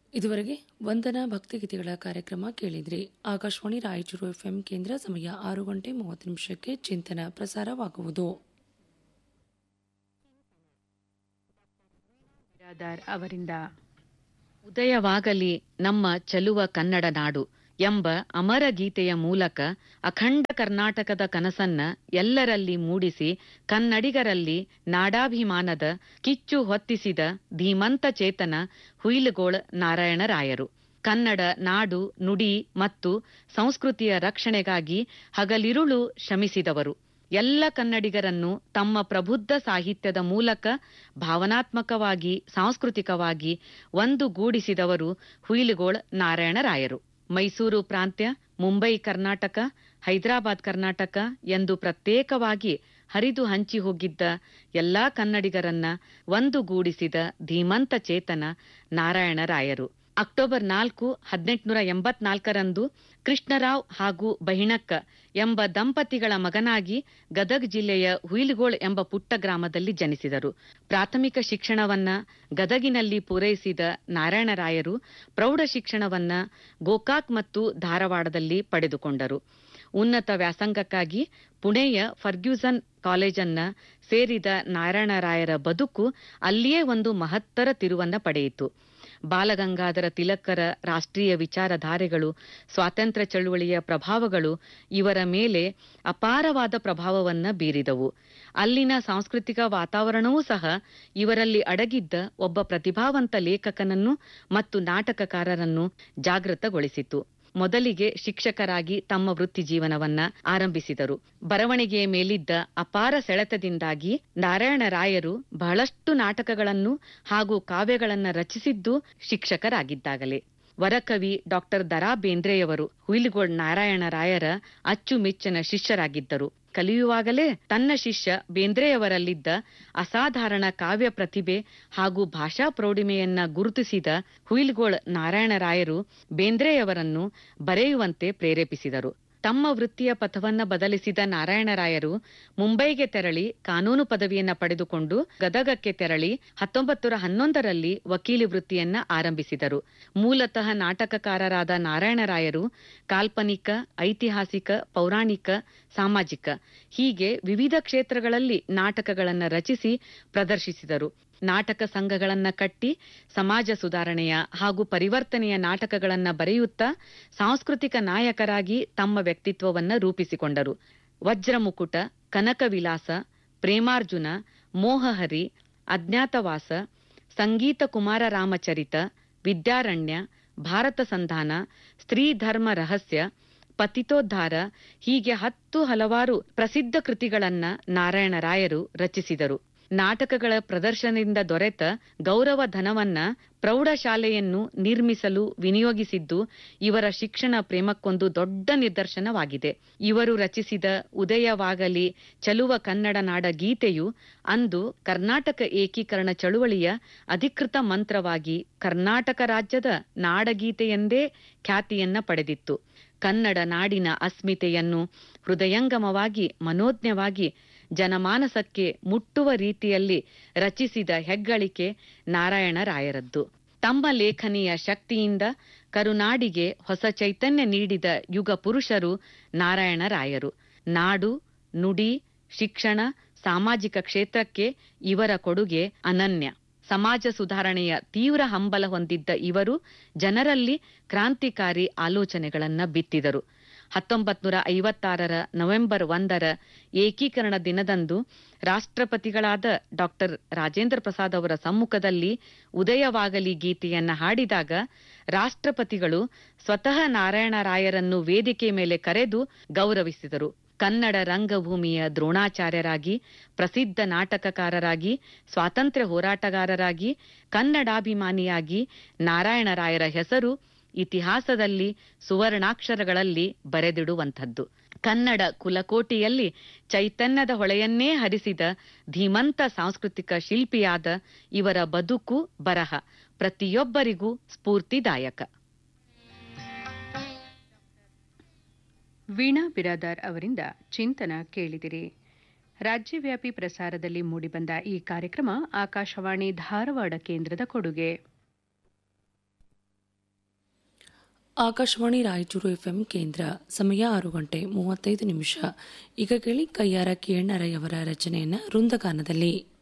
ಇದುವರೆಗೆ ವಂದನಾ ಭಕ್ತಿಗೀತೆಗಳ ಕಾರ್ಯಕ್ರಮ ಕೇಳಿದ್ರಿ ಆಕಾಶವಾಣಿ ರಾಯಚೂರು ಎಫ್ಎಂ ಕೇಂದ್ರ ಸಮಯ ಆರು ಗಂಟೆ ಮೂವತ್ತು ನಿಮಿಷಕ್ಕೆ ಚಿಂತನ ಪ್ರಸಾರವಾಗುವುದು ಬಿರಾದಾರ್ ಅವರಿಂದ ಉದಯವಾಗಲಿ ನಮ್ಮ ಚಲುವ ಕನ್ನಡ ನಾಡು ಎಂಬ ಅಮರ ಗೀತೆಯ ಮೂಲಕ ಅಖಂಡ ಕರ್ನಾಟಕದ ಕನಸನ್ನ ಎಲ್ಲರಲ್ಲಿ ಮೂಡಿಸಿ ಕನ್ನಡಿಗರಲ್ಲಿ ನಾಡಾಭಿಮಾನದ ಕಿಚ್ಚು ಹೊತ್ತಿಸಿದ ಧೀಮಂತ ಚೇತನ ಹುಯಿಲುಗೋಳ್ ನಾರಾಯಣರಾಯರು ಕನ್ನಡ ನಾಡು ನುಡಿ ಮತ್ತು ಸಂಸ್ಕೃತಿಯ ರಕ್ಷಣೆಗಾಗಿ ಹಗಲಿರುಳು ಶ್ರಮಿಸಿದವರು ಎಲ್ಲ ಕನ್ನಡಿಗರನ್ನು ತಮ್ಮ ಪ್ರಬುದ್ಧ ಸಾಹಿತ್ಯದ ಮೂಲಕ ಭಾವನಾತ್ಮಕವಾಗಿ ಸಾಂಸ್ಕೃತಿಕವಾಗಿ ಒಂದುಗೂಡಿಸಿದವರು ಹುಯಿಲುಗೋಳ್ ನಾರಾಯಣರಾಯರು ಮೈಸೂರು ಪ್ರಾಂತ್ಯ ಮುಂಬೈ ಕರ್ನಾಟಕ ಹೈದರಾಬಾದ್ ಕರ್ನಾಟಕ ಎಂದು ಪ್ರತ್ಯೇಕವಾಗಿ ಹರಿದು ಹಂಚಿ ಹೋಗಿದ್ದ ಎಲ್ಲಾ ಕನ್ನಡಿಗರನ್ನ ಒಂದುಗೂಡಿಸಿದ ಧೀಮಂತ ಚೇತನ ನಾರಾಯಣರಾಯರು ಅಕ್ಟೋಬರ್ ನಾಲ್ಕು ಹದಿನೆಂಟುನೂರ ಎಂಬತ್ನಾಲ್ಕರಂದು ಕೃಷ್ಣರಾವ್ ಹಾಗೂ ಬಹಿಣಕ್ಕ ಎಂಬ ದಂಪತಿಗಳ ಮಗನಾಗಿ ಗದಗ್ ಜಿಲ್ಲೆಯ ಹುಯಿಲುಗೋಳ್ ಎಂಬ ಪುಟ್ಟ ಗ್ರಾಮದಲ್ಲಿ ಜನಿಸಿದರು ಪ್ರಾಥಮಿಕ ಶಿಕ್ಷಣವನ್ನ ಗದಗಿನಲ್ಲಿ ಪೂರೈಸಿದ ನಾರಾಯಣರಾಯರು ಪ್ರೌಢ ಶಿಕ್ಷಣವನ್ನ ಗೋಕಾಕ್ ಮತ್ತು ಧಾರವಾಡದಲ್ಲಿ ಪಡೆದುಕೊಂಡರು ಉನ್ನತ ವ್ಯಾಸಂಗಕ್ಕಾಗಿ ಪುಣೆಯ ಫರ್ಗ್ಯೂಸನ್ ಕಾಲೇಜನ್ನ ಸೇರಿದ ನಾರಾಯಣರಾಯರ ಬದುಕು ಅಲ್ಲಿಯೇ ಒಂದು ಮಹತ್ತರ ತಿರುವನ್ನ ಪಡೆಯಿತು ಬಾಲಗಂಗಾಧರ ತಿಲಕರ ರಾಷ್ಟ್ರೀಯ ವಿಚಾರಧಾರೆಗಳು ಸ್ವಾತಂತ್ರ್ಯ ಚಳುವಳಿಯ ಪ್ರಭಾವಗಳು ಇವರ ಮೇಲೆ ಅಪಾರವಾದ ಪ್ರಭಾವವನ್ನ ಬೀರಿದವು ಅಲ್ಲಿನ ಸಾಂಸ್ಕೃತಿಕ ವಾತಾವರಣವೂ ಸಹ ಇವರಲ್ಲಿ ಅಡಗಿದ್ದ ಒಬ್ಬ ಪ್ರತಿಭಾವಂತ ಲೇಖಕನನ್ನು ಮತ್ತು ನಾಟಕಕಾರರನ್ನು ಜಾಗೃತಗೊಳಿಸಿತು ಮೊದಲಿಗೆ ಶಿಕ್ಷಕರಾಗಿ ತಮ್ಮ ವೃತ್ತಿ ಜೀವನವನ್ನ ಆರಂಭಿಸಿದರು ಬರವಣಿಗೆಯ ಮೇಲಿದ್ದ ಅಪಾರ ಸೆಳೆತದಿಂದಾಗಿ ನಾರಾಯಣರಾಯರು ಬಹಳಷ್ಟು ನಾಟಕಗಳನ್ನು ಹಾಗೂ ಕಾವ್ಯಗಳನ್ನ ರಚಿಸಿದ್ದು ಶಿಕ್ಷಕರಾಗಿದ್ದಾಗಲೇ ವರಕವಿ ಡಾಕ್ಟರ್ ದರಾ ಬೇಂದ್ರೆಯವರು ಹುಯಿಲುಗೋಳ್ ನಾರಾಯಣರಾಯರ ಅಚ್ಚುಮೆಚ್ಚಿನ ಶಿಷ್ಯರಾಗಿದ್ದರು ಕಲಿಯುವಾಗಲೇ ತನ್ನ ಶಿಷ್ಯ ಬೇಂದ್ರೆಯವರಲ್ಲಿದ್ದ ಅಸಾಧಾರಣ ಕಾವ್ಯ ಪ್ರತಿಭೆ ಹಾಗೂ ಭಾಷಾ ಪ್ರೌಢಿಮೆಯನ್ನ ಗುರುತಿಸಿದ ಹುಯಿಲ್ಗೋಳ್ ನಾರಾಯಣರಾಯರು ಬೇಂದ್ರೆಯವರನ್ನು ಬರೆಯುವಂತೆ ಪ್ರೇರೇಪಿಸಿದರು ತಮ್ಮ ವೃತ್ತಿಯ ಪಥವನ್ನ ಬದಲಿಸಿದ ನಾರಾಯಣರಾಯರು ಮುಂಬೈಗೆ ತೆರಳಿ ಕಾನೂನು ಪದವಿಯನ್ನ ಪಡೆದುಕೊಂಡು ಗದಗಕ್ಕೆ ತೆರಳಿ ಹತ್ತೊಂಬತ್ತು ಹನ್ನೊಂದರಲ್ಲಿ ವಕೀಲಿ ವೃತ್ತಿಯನ್ನ ಆರಂಭಿಸಿದರು ಮೂಲತಃ ನಾಟಕಕಾರರಾದ ನಾರಾಯಣರಾಯರು ಕಾಲ್ಪನಿಕ ಐತಿಹಾಸಿಕ ಪೌರಾಣಿಕ ಸಾಮಾಜಿಕ ಹೀಗೆ ವಿವಿಧ ಕ್ಷೇತ್ರಗಳಲ್ಲಿ ನಾಟಕಗಳನ್ನ ರಚಿಸಿ ಪ್ರದರ್ಶಿಸಿದರು ನಾಟಕ ಸಂಘಗಳನ್ನ ಕಟ್ಟಿ ಸಮಾಜ ಸುಧಾರಣೆಯ ಹಾಗೂ ಪರಿವರ್ತನೆಯ ನಾಟಕಗಳನ್ನ ಬರೆಯುತ್ತಾ ಸಾಂಸ್ಕೃತಿಕ ನಾಯಕರಾಗಿ ತಮ್ಮ ವ್ಯಕ್ತಿತ್ವವನ್ನ ರೂಪಿಸಿಕೊಂಡರು ವಜ್ರಮುಕುಟ ಕನಕವಿಲಾಸ ಪ್ರೇಮಾರ್ಜುನ ಮೋಹಹರಿ ಅಜ್ಞಾತವಾಸ ಸಂಗೀತ ಕುಮಾರ ರಾಮಚರಿತ ವಿದ್ಯಾರಣ್ಯ ಭಾರತ ಸಂಧಾನ ಸ್ತ್ರೀ ಧರ್ಮ ರಹಸ್ಯ ಪತಿತೋದ್ಧಾರ ಹೀಗೆ ಹತ್ತು ಹಲವಾರು ಪ್ರಸಿದ್ಧ ಕೃತಿಗಳನ್ನ ನಾರಾಯಣರಾಯರು ರಚಿಸಿದರು ನಾಟಕಗಳ ಪ್ರದರ್ಶನದಿಂದ ದೊರೆತ ಗೌರವ ಧನವನ್ನ ಪ್ರೌಢಶಾಲೆಯನ್ನು ನಿರ್ಮಿಸಲು ವಿನಿಯೋಗಿಸಿದ್ದು ಇವರ ಶಿಕ್ಷಣ ಪ್ರೇಮಕ್ಕೊಂದು ದೊಡ್ಡ ನಿದರ್ಶನವಾಗಿದೆ ಇವರು ರಚಿಸಿದ ಉದಯವಾಗಲಿ ಚಲುವ ಕನ್ನಡ ನಾಡ ಗೀತೆಯು ಅಂದು ಕರ್ನಾಟಕ ಏಕೀಕರಣ ಚಳುವಳಿಯ ಅಧಿಕೃತ ಮಂತ್ರವಾಗಿ ಕರ್ನಾಟಕ ರಾಜ್ಯದ ನಾಡಗೀತೆಯೆಂದೇ ಖ್ಯಾತಿಯನ್ನ ಪಡೆದಿತ್ತು ಕನ್ನಡ ನಾಡಿನ ಅಸ್ಮಿತೆಯನ್ನು ಹೃದಯಂಗಮವಾಗಿ ಮನೋಜ್ಞವಾಗಿ ಜನಮಾನಸಕ್ಕೆ ಮುಟ್ಟುವ ರೀತಿಯಲ್ಲಿ ರಚಿಸಿದ ಹೆಗ್ಗಳಿಕೆ ನಾರಾಯಣರಾಯರದ್ದು ತಮ್ಮ ಲೇಖನಿಯ ಶಕ್ತಿಯಿಂದ ಕರುನಾಡಿಗೆ ಹೊಸ ಚೈತನ್ಯ ನೀಡಿದ ಯುಗ ಪುರುಷರು ನಾರಾಯಣರಾಯರು ನಾಡು ನುಡಿ ಶಿಕ್ಷಣ ಸಾಮಾಜಿಕ ಕ್ಷೇತ್ರಕ್ಕೆ ಇವರ ಕೊಡುಗೆ ಅನನ್ಯ ಸಮಾಜ ಸುಧಾರಣೆಯ ತೀವ್ರ ಹಂಬಲ ಹೊಂದಿದ್ದ ಇವರು ಜನರಲ್ಲಿ ಕ್ರಾಂತಿಕಾರಿ ಆಲೋಚನೆಗಳನ್ನ ಬಿತ್ತಿದರು ಹತ್ತೊಂಬತ್ ನೂರ ಐವತ್ತಾರರ ನವೆಂಬರ್ ಒಂದರ ಏಕೀಕರಣ ದಿನದಂದು ರಾಷ್ಟ್ರಪತಿಗಳಾದ ಡಾಕ್ಟರ್ ರಾಜೇಂದ್ರ ಪ್ರಸಾದ್ ಅವರ ಸಮ್ಮುಖದಲ್ಲಿ ಉದಯವಾಗಲಿ ಗೀತೆಯನ್ನ ಹಾಡಿದಾಗ ರಾಷ್ಟ್ರಪತಿಗಳು ಸ್ವತಃ ನಾರಾಯಣರಾಯರನ್ನು ವೇದಿಕೆ ಮೇಲೆ ಕರೆದು ಗೌರವಿಸಿದರು ಕನ್ನಡ ರಂಗಭೂಮಿಯ ದ್ರೋಣಾಚಾರ್ಯರಾಗಿ ಪ್ರಸಿದ್ಧ ನಾಟಕಕಾರರಾಗಿ ಸ್ವಾತಂತ್ರ್ಯ ಹೋರಾಟಗಾರರಾಗಿ ಕನ್ನಡಾಭಿಮಾನಿಯಾಗಿ ನಾರಾಯಣರಾಯರ ಹೆಸರು ಇತಿಹಾಸದಲ್ಲಿ ಸುವರ್ಣಾಕ್ಷರಗಳಲ್ಲಿ ಬರೆದಿಡುವಂಥದ್ದು ಕನ್ನಡ ಕುಲಕೋಟಿಯಲ್ಲಿ ಚೈತನ್ಯದ ಹೊಳೆಯನ್ನೇ ಹರಿಸಿದ ಧೀಮಂತ ಸಾಂಸ್ಕೃತಿಕ ಶಿಲ್ಪಿಯಾದ ಇವರ ಬದುಕು ಬರಹ ಪ್ರತಿಯೊಬ್ಬರಿಗೂ ಸ್ಫೂರ್ತಿದಾಯಕ ವೀಣಾ ಬಿರಾದಾರ್ ಅವರಿಂದ ಚಿಂತನ ಕೇಳಿದಿರಿ ರಾಜ್ಯವ್ಯಾಪಿ ಪ್ರಸಾರದಲ್ಲಿ ಮೂಡಿಬಂದ ಈ ಕಾರ್ಯಕ್ರಮ ಆಕಾಶವಾಣಿ ಧಾರವಾಡ ಕೇಂದ್ರದ ಕೊಡುಗೆ ಆಕಾಶವಾಣಿ ರಾಯಚೂರು ಎಫ್ಎಂ ಕೇಂದ್ರ ಸಮಯ ಆರು ಗಂಟೆ ಮೂವತ್ತೈದು ನಿಮಿಷ ಈಗ ಕೇಳಿ ಕಯ್ಯಾರ ಕಿಯಣ್ಣರಯ್ಯವರ ರಚನೆಯನ್ನ ವೃಂದಗಾನದಲ್ಲಿ